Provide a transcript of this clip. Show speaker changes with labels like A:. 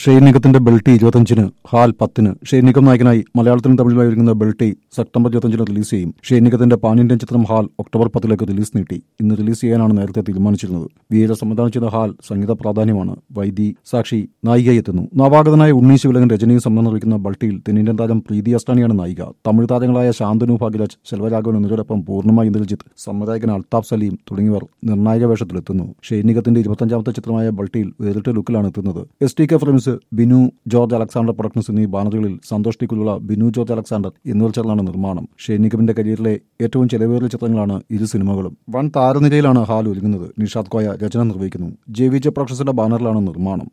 A: ഷെയ്നികത്തിന്റെ ബെൽട്ടി ഇരുപത്തഞ്ചിന് ഹാൽ പത്തിന് ഷെയ്നികം നായകനായി മലയാളത്തിലും തമിഴിലുമായി ഒരുങ്ങുന്ന ബെൽട്ടി സെപ്റ്റംബർ ഇരുപത്തഞ്ചിന് റിലീസ് ചെയ്യും ഷെയ്നികത്തിന്റെ പാൻ ഇന്ത്യൻ ചിത്രം ഹാൽ ഒക്ടോബർ പത്തിലേക്ക് റിലീസ് നീട്ടി ഇന്ന് റിലീസ് ചെയ്യാനാണ് നേരത്തെ തീരുമാനിച്ചിരുന്നത് വീര സംവിധാനം ചെയ്ത ഹാൽ സംഗീത പ്രാധാന്യമാണ് വൈദി സാക്ഷി നായികയായി എത്തുന്നു നവാഗതനായ ഉണ്ണീശ് വിലകൻ രജനിയും സംബന്ധം നിർവഹിക്കുന്ന ബൾട്ടിയിൽ തെന്നിന്ത്യൻ താരം പ്രീതി അസ്താനിയാണ് നായിക തമിഴ് താരങ്ങളായ ശാന്തനു ഭാഗ്യരാജ് സെൽവരാഘവൻ എന്നിവരോടൊപ്പം പൂർണ്ണമായി ഇന്ദ്രജിത്ത് സംവിധായകൻ അൽതാഫ് സലീം തുടങ്ങിയവർ നിർണായക വേഷത്തിലെത്തുന്നു ഷെയ്നികത്തിന്റെ ഇരുപത്തഞ്ചാമത്തെ ചിത്രമായ ബൾട്ടിയിൽ വേറിട്ട ലുക്കിലാണ് എത്തുന്നത് S T K frames Binu George Alexander productions എന്നീ ബാനറുകളിൽ സന്തോഷ് ടി കുലുള്ള ബിനു ജോർജ് അലക്സാണ്ടർ എന്നിവർ ചേർന്നാണ് നിർമ്മാണം ഷെയ്നികമിന്റെ കരിയറിലെ ഏറ്റവും ചെലവേറിയ ചിത്രങ്ങളാണ് ഇരു സിനിമകളും വൻ താരനിരയിലാണ് ഹാൽ ഒരുങ്ങുന്നത് നിഷാദ് കോയ രചന നിർവഹിക്കുന്നു ജെ വി ജെ പ്രൊഡക്ഷൻസിന്റെ ബാനറിലാണ് നിർമ്മാണം